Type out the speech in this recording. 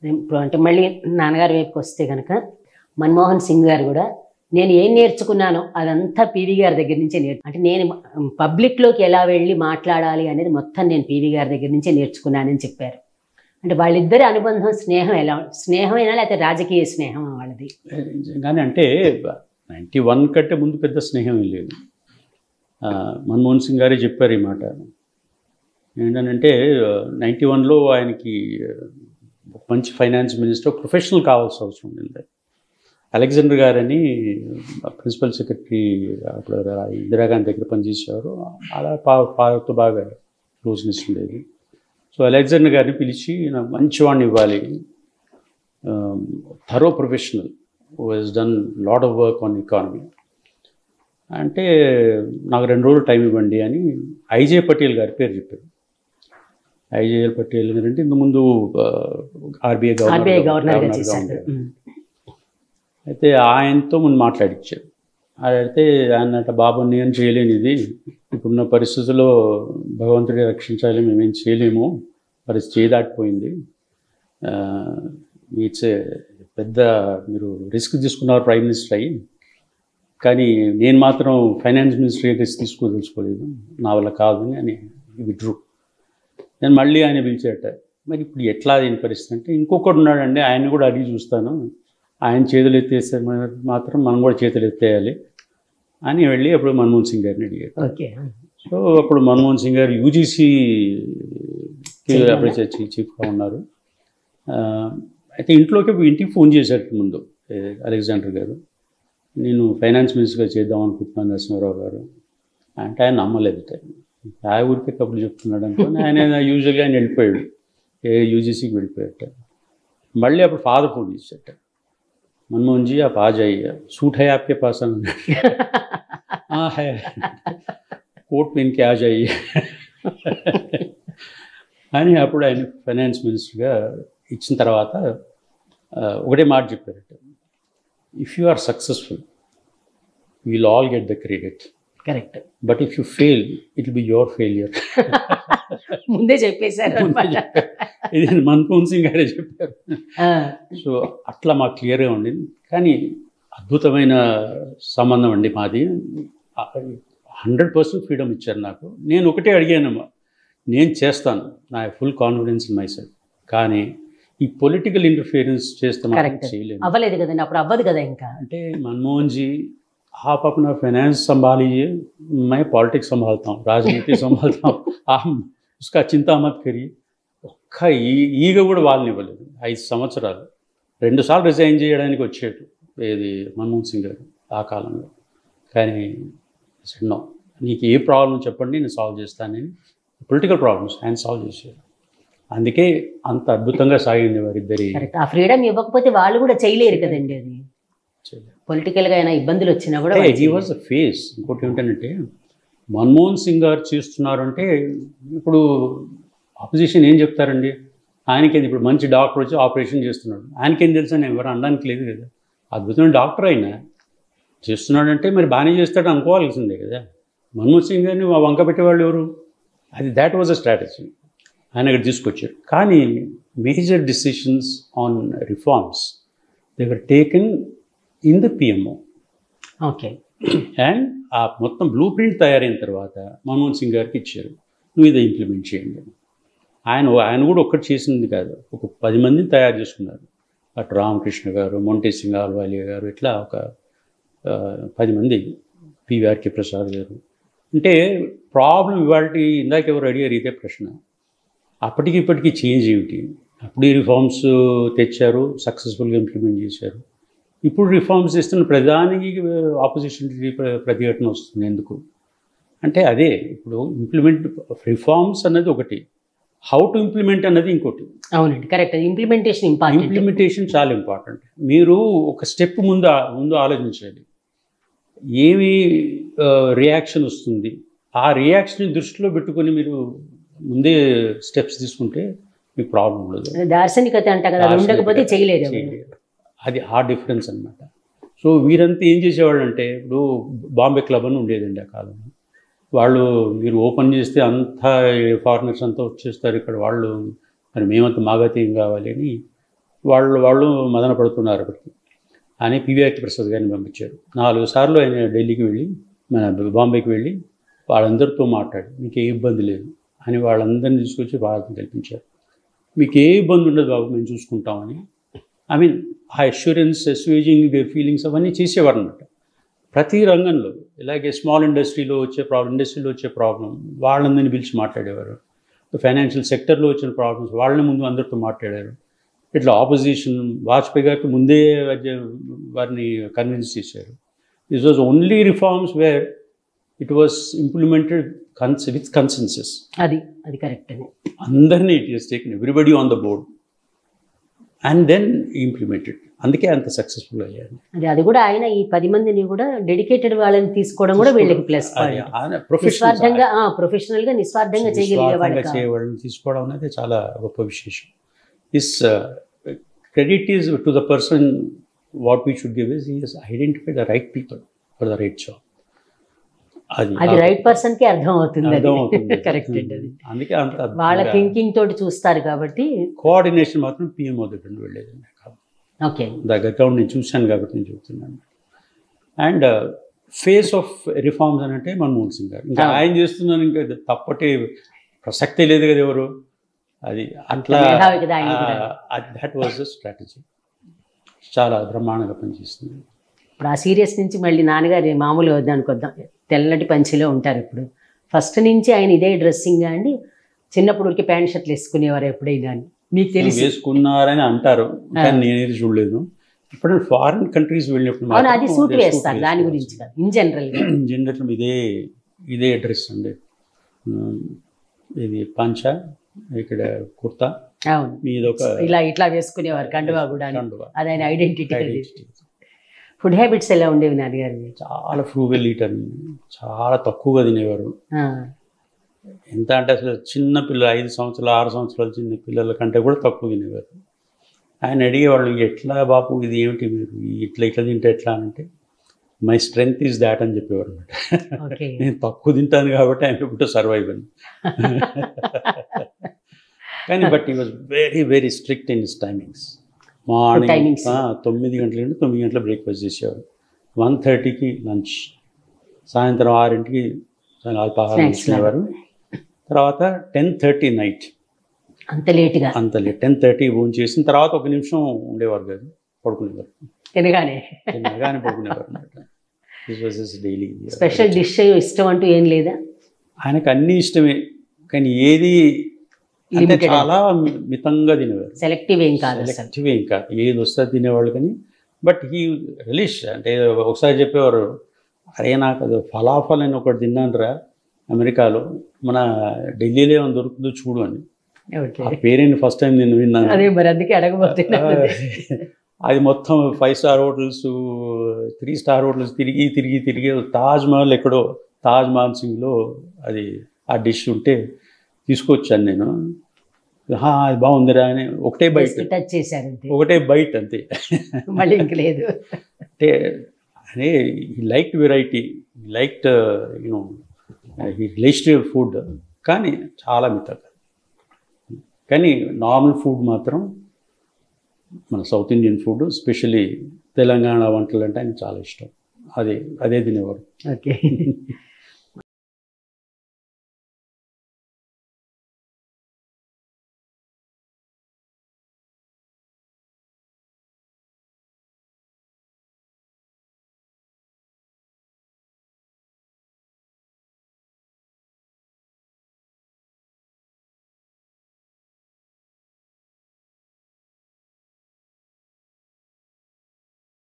ఇప్పుడు అంటే మళ్ళీ నాన్నగారి వైపుకి వస్తే కనుక మన్మోహన్ సింగ్ గారు కూడా నేను ఏం నేర్చుకున్నానో అదంతా పీవీ గారి దగ్గర నుంచే నేర్చు అంటే నేను పబ్లిక్లోకి ఎలా వెళ్ళి మాట్లాడాలి అనేది మొత్తం నేను పీవీ గారి దగ్గర నుంచే నేర్చుకున్నానని చెప్పారు అంటే వాళ్ళిద్దరి అనుబంధం స్నేహం ఎలా స్నేహమైనా లేకపోతే రాజకీయ స్నేహం వాళ్ళది కానీ అంటే నైంటీ వన్ కంటే ముందు పెద్ద స్నేహం ఏం లేదు ఆ, మన్మోహన్ సింగ్ గారే చెప్పారు ఈ మాట ఏంటంటే నైంటీ వన్లో ఆయనకి ఆ, ఒక మంచి ఫైనాన్స్ మినిస్టర్ ప్రొఫెషనల్ కావాల్సిన అవసరం ఉంది అలెగ్జాండర్ గారని ప్రిన్సిపల్ సెక్రటరీ అప్పుడు ఇందిరాగాంధీ దగ్గర పనిచేసేవారు అలా పా పాతో బాగా క్లోజ్నెస్ ఉండేది సో అలెగ్జాండర్ గారిని పిలిచి నాకు మంచి వాడిని ఇవ్వాలి thorough professional who he's done lot of work on economy అంటే నాకు రెండు రోజులు టైం ఇవ్వండి అని ఐజే పటేల్ గారి పేరు చెప్పారు ఐజే పటేల్ గారు అంటే ఇంతకుముందు ఆర్బీఐ ఆర్బీఐ గవర్నర్ గవర్నర్గా గవర్నర్గా చేశారు ఉండేవారు. ఉమ్. అయితే ఆయనతో ముందు మాట్లాడించారు అయితే ఆయన అట్ట బాబు నేను చేయలేను ఇది ఇప్పుడున్న పరిస్థితుల్లో భగవంతుడే రక్షించాలి మేమేం చేయలేము పరిస్థితి చేదాటిపోయింది ఇట్స్ పెద్ద మీరు రిస్క్ తీసుకున్నారు ప్రైమ్ మినిస్టర్ అయ్యి కానీ నేను మాత్రం ఫైనాన్స్ మినిస్టర్ రిస్క్ తీసుకోదలుచుకోలేదు నా వల్ల కాదు అని విడ్రూ నేను మళ్ళీ ఆయన పిలిచేట మరి ఇప్పుడు ఎట్లా దీని పరిస్థితి అంటే ఇంకొకటి ఉన్నాడండి ఆయన కూడా అడిగి చూస్తాను ఆయన చేతులు ఎత్తేస్తే మన- మాత్రం మనం కూడా చేతులు ఎత్తేయాలి అని వెళ్ళి అప్పుడు మన్మోహన్ సింగ్ గారిని అడిగారు ఓకే సో అప్పుడు మన్మోహన్ సింగ్ గారు యూజీసీ Chairman. అప్పుడు చీ- చీఫ్గా ఉన్నారు ఆ, అయితే ఇంట్లోకి ఇంటికి ఫోన్ చేశారు ముందు ఏ, అలెగ్జాండర్ గారు నేను ఫైనాన్స్ మినిస్టర్గా చేద్దాం అనుకుంటున్నాను నరసింహారావు గారు అంటే ఆయన నమ్మలేదు ఆ ఊరికే కబుర్లు చెప్తున్నాడు అనుకోని ఆయన యూజువల్గా ఆయన వెళ్ళిపోయాడు ఏ యూజీసీకి వెళ్ళిపోయాట మళ్ళీ అప్పుడు ఫాదర్ ఫోన్ చేశాట मनमोहन जी आप आ जाइए सूट है आपके पास हाँ है कोट पहन के आ जाइए అని అప్పుడు ఆయన ఫైనాన్స్ మినిస్టర్గా ఇచ్చిన తర్వాత ఆ, ఒకటే మాట చెప్పారట if you are successful will all get the credit correct but if you fail it will be your failure ముందే చెప్పేశారు అన్నమాట. ఇది మన్మోహన్ సింగ్ గారే చెప్పారు ఆ, సో అట్లా మాకు క్లియర్గా ఉండింది కానీ అద్భుతమైన సంబంధం అండి మాది హండ్రెడ్ పర్సెంట్ ఫ్రీడమ్ ఇచ్చారు నాకు నేను ఒకటే అడిగానమ్మా నేను చేస్తాను నా full confidence in my self కానీ ఈ పొలిటికల్ ఇంటర్ఫియరెన్స్ చేస్తే మాత్రం Correct. చేయలేను అవ్వలేదు కదండి అప్పుడు అవ్వదు కదా ఇంకా అంటే मनमोहन जी आप अपना फाइनेंस संभालिए मैं पॉलिटिक्स संभालता हूँ राजनीति संभालता हूँ आप उसका चिंता मत करिए ఒక్క ఈ ఈగ కూడా వాళ్ళని ఇవ్వలేదు ఐదు సంవత్సరాలు రెండుసార్లు రిజైన్ చేయడానికి వచ్చాడు ఏది మన్మోహన్ సింగ్ గారు ఆ కాలంలో కానీ నో నీకు ఏ ప్రాబ్లం చెప్పండి నేను సాల్వ్ చేస్తానని పొలిటికల్ ప్రాబ్లమ్స్ ఆయన సాల్వ్ చేశారు అందుకే అంత అద్భుతంగా సాగింది వారిద్దరి కరెక్ట్ ఆ ఫ్రీడమ్ ఇవ్వకపోతే వాళ్ళు కూడా చేయలేరు కదండి అది పొలిటికల్ గా అయినా ఇబ్బందులు వచ్చినా కూడా వాళ్ళు హీ చేయలేరు. వాజ్ అ ఫేస్ ఇంకోటి ఏంటంటే మన్మోహన్ సింగ్ గారు చేస్తున్నారంటే ఇప్పుడు ఆపోజిషన్ ఏం చెప్తారండి ఆయనకేంది ఇప్పుడు మంచి డాక్టర్ వచ్చి ఆపరేషన్ చేస్తున్నాడు ఆయనకేం తెలుసు అని ఎవరు అనడానికి లేదు కదా అద్భుతమైన డాక్టర్ అయినా చేస్తున్నాడంటే మరి బాగానే చేస్తాడు అనుకోవాల్సిందే కదా మన్మోహన్ సింగ్ గారిని వంక పెట్టేవాళ్ళు ఎవరు అది దాట్ వాజ్ అ స్ట్రాటజీ ఆయన అక్కడ తీసుకొచ్చారు కానీ major decisions on reforms they were taken in the PMO okay and ఆ మొత్తం బ్లూ ప్రింట్ తయారైన తర్వాత మన్మోహన్ సింగ్ గారికి ఇచ్చారు నువ్వు ఇది ఇంప్లిమెంట్ చేయండి అని. ఆయన ఆయన కూడా ఒక్కటి చేసింది కాదు ఒక పది మందిని తయారు చేసుకున్నారు అటు రామకృష్ణ గారు మొంటే సింగ్ ఆల్వాలియా గారు ఇట్లా ఒక ఆ, పది మంది పివిఆర్కే ప్రసాద్ గారు అంటే ప్రాబ్లం ఇవాళ ఇందాక ఎవరు అడిగారు ఇదే ప్రశ్న అప్పటికి ఇప్పటికి చేంజ్ ఏమిటి అప్పుడు ఈ రిఫార్మ్స్ తెచ్చారు సక్సెస్ఫుల్గా ఇంప్లిమెంట్ చేశారు ఇప్పుడు రిఫార్మ్స్ చేస్తున్న ప్రధానికి ఆపోజిషన్ ప్రతిఘటన వస్తుంది ఎందుకు అంటే అదే ఇప్పుడు ఇంప్లిమెంట్ రిఫార్మ్స్ అన్నది ఒకటి హౌ టు ఇంప్లిమెంట్ అన్నది ఇంకోటి అవునండి కరెక్ట్ ఇంప్లిమెంటేషన్ ఇంపార్టెంట్ ఇంప్లిమెంటేషన్ చాలా ఇంపార్టెంట్ మీరు ఒక స్టెప్ ముందు ఆ- ముందు ఆలోచించాలి ఏమి రియాక్షన్ వస్తుంది ఆ రియాక్షన్ దృష్టిలో పెట్టుకొని మీరు ముందే స్టెప్స్ తీసుకుంటే మీకు ప్రాబ్లం ఉండదు దార్శనికత అంట కదా అది ఉండకపోతే చేయలేరు ఎవరు. చేయలేరు. అది ఆ డిఫరెన్స్ అన్నమాట సో వీరంతా ఏం చేసేవాళ్ళు అంటే ఇప్పుడు బాంబే క్లబ్ అని ఉండేదండి ఆ కాలంలో వాళ్ళు మీరు ఓపెన్ చేస్తే అంతా ఫారినర్స్ అంతా వచ్చేస్తారు ఇక్కడ వాళ్ళు మరి మేమంతా మాగతీయం కావాలి అని వాళ్ళు వాళ్ళు మదన పడుతున్నారు అప్పటికి అని పివిఆర్ ప్రసాద్ గారిని పంపించారు నాలుగు సార్లు ఆయన ఢిల్లీకి వెళ్ళి మన బాంబేకి వెళ్ళి వాళ్ళందరితో మాట్లాడి మీకు ఏ ఇబ్బంది లేదు అని వాళ్ళందరినీ తీసుకొచ్చి భారతం కల్పించారు మీకు ఏ ఇబ్బంది ఉండదు బాబు మేము చూసుకుంటామని ఐ మీన్ ఆ అష్యూరెన్స్ అస్వేజింగ్ దేర్ ఫీలింగ్స్ అవన్నీ చేసేవారు అనమాట ప్రతి రంగంలో ఇలాగే స్మాల్ ఇండస్ట్రీలో వచ్చే ప్రాబ్లం ఇండస్ట్రీలో వచ్చే ప్రాబ్లం వాళ్ళందరినీ పిలిచి మాట్లాడేవారు ఫైనాన్షియల్ సెక్టర్లో వచ్చిన ప్రాబ్లమ్స్ వాళ్ళని ముందు అందరితో మాట్లాడారు ఇట్లా ఆపోజిషన్ వాజ్పేయి గారికి ముందే అజ- వారిని కన్విన్స్ చేశారు this was only reforms where it was implemented cons with consensus అది అది కరెక్ట్ అని అందరినీ it is taken everybody on the board and then implemented అందుకే అంత సక్సెస్ఫుల్ అయ్యారు అది అది కూడా ఆయన ఈ పది మందిని కూడా డెడికేటెడ్ వాళ్ళని తీసుకోవడం కూడా వీళ్ళకి ప్లస్ పాయింట్ నిస్వార్థంగా ప్రొఫెషనల్ గా నిస్వార్థంగా చేయగలిగేవాడు కాదు. చేయవాళ్ళని తీసుకోవడం అనేది చాలా గొప్ప విశేషం this credit is to the person what we should give is is identify the right people for the right job అది అది రైట్ పర్సన్ కి అర్థం అవుతుంది అర్థం అవుతుంది కరెక్ట్ అది అందుకే అంత వాళ్ళ థింకింగ్ తోటి చూస్తారు కాబట్టి కోఆర్డినేషన్ మాత్రం పిఎంఓ దగ్గర నుండి వెళ్ళేది ఓకే దగ్గరగా ఉండి నేను చూశాను కాబట్టి నేను చెప్తున్నాను అండ్ ఫేస్ ఆఫ్ రిఫార్మ్స్ అని అంటే మన్మోహన్ సింగ్ గారు ఇంకా అవును. ఆయన చేస్తున్నాను ఇంకా ఇది తప్పటి ప్రసక్తే లేదు కదా ఎవరు అది అట్లా మేధావి కదా ఆయన కూడా. దట్ వాజ్ ద స్ట్రాటజీ చాలా బ్రహ్మాండంగా పనిచేస్తుంది ఇప్పుడు ఆ సీరియస్ నుంచి మళ్ళీ నాన్నగారి మామూలు దానికి వద్దాం తెల్లటి పంచిలో ఉంటారు ఇప్పుడు ఫస్ట్ నుంచి ఆయన ఇదే డ్రెస్సింగ్ అండి చిన్నప్పుడు ఉడికి ప్యాంట్ షర్ట్లు వేసుకునేవారు ఎప్పుడైనా అని. మీకు తెలిసి వేసుకున్నారని అంటారు కానీ నేనేది చూడలేదు ఇప్పుడు ఫారిన్ కంట్రీస్ వెళ్ళినప్పుడు అవును మాత్రం అది సూట్ they suit వేస్తారు దాని వేసుకోవచ్చు. గురించి కాదు ఇన్ జనరల్ గా జనరల్ ఇదే ఇదే డ్రెస్ అండి ఉమ్, ఇది పంచ ఇక్కడ కుర్తా అవును మీద ఒక ఇలా ఇట్లా వేసుకునేవారు కండువా కూడా అని. కండువా. అది ఆయన ఐడెంటిటీ Identity. ఫుడ్ హ్యాబిట్స్ ఎలా ఉండేవి నాన్నగారి చాలా ఫ్రూవెల్ ఈటర్ చాలా తక్కువగా తినేవారు ఎంత అంటే అసలు చిన్న పిల్లలు ఐదు సంవత్సరాలు ఆరు సంవత్సరాల చిన్న పిల్లల కంటే కూడా తక్కువ తినేవారు ఆయన అడిగేవాళ్ళు ఎట్లా బాపు ఇది ఏమిటి మీరు ఈ ఇట్లా ఇట్లా తింటే ఎట్లా అని అంటే మై స్ట్రెంగ్త్ ఈజ్ దాట్ అని చెప్పేవారు అనమాట ఓకే నేను తక్కువ తింటాను కాబట్టి ఆయన ఇప్పుడు సర్వైవ్ అని కానీ బట్ ఈ was very very strict in his timings morning timings. తొమ్మిది గంటల నుండి తొమ్మిది గంటల బ్రేక్ఫాస్ట్ చేసేవారు వన్ థర్టీకి లంచ్ సాయంత్రం ఆరింటికి అల్పాహారం Snacks తీసుకునేవారు తర్వాత టెన్ థర్టీ నైట్ అంత లేటుగా అంత లేదు టెన్ థర్టీ భోజనం చేసిన తర్వాత ఒక నిమిషం ఉండేవారు కాదు పడుకునేవారు తినగానే తినగానే పడుకునేవారు అనమాట this was this daily special dish ఇష్టం అంటూ ఏం లేదా ఆయనకు అన్నీ ఇష్టమే కానీ ఏది అంటే Limited. చాలా మి- మితంగా తినేవారు సెలెక్టివ్ ఏం కాదు అసలు సెలెక్టివ్ ఇంకా ఏది వస్తే అది తినేవాళ్ళు కానీ బట్ ఈ రిలీష్ అంటే ఒకసారి చెప్పేవారు అరే నాకు అది ఫలాఫల్ అని ఒకటి తిన్నానురా అమెరికాలో మన ఢిల్లీలో ఏమైనా దొరుకుతుందో చూడు అని ఓకే ఆ పేరేంటి ఫస్ట్ టైం నేను విన్నాను అదే మరి అందుకే అడగబోతున్నాను అది మొత్తం five star hotels three star hotels తిరిగి తిరిగి తిరిగి తాజ్ మహల్ ఎక్కడో తాజ్ మాన్సింగ్లో అది ఆ డిష్ ఉంటే తీసుకొచ్చాను నేను "హా, అది బాగుందిరా అని ఒకటే బైట్ టచ్ చేశారు అంతే ఒకటే బైట్ అంతే మళ్ళీ ఇంక లేదు అంటే అనే ఈ లైక్ వెరైటీ లైక్ యూనో ఈ లేస్టివ్ ఫుడ్ కానీ చాలా మితంగా కానీ నార్మల్ ఫుడ్ మాత్రం మన south Indian food specially Telangana వంటలు అంటే ఆయన చాలా ఇష్టం అదే అదే తినేవారు ఓకే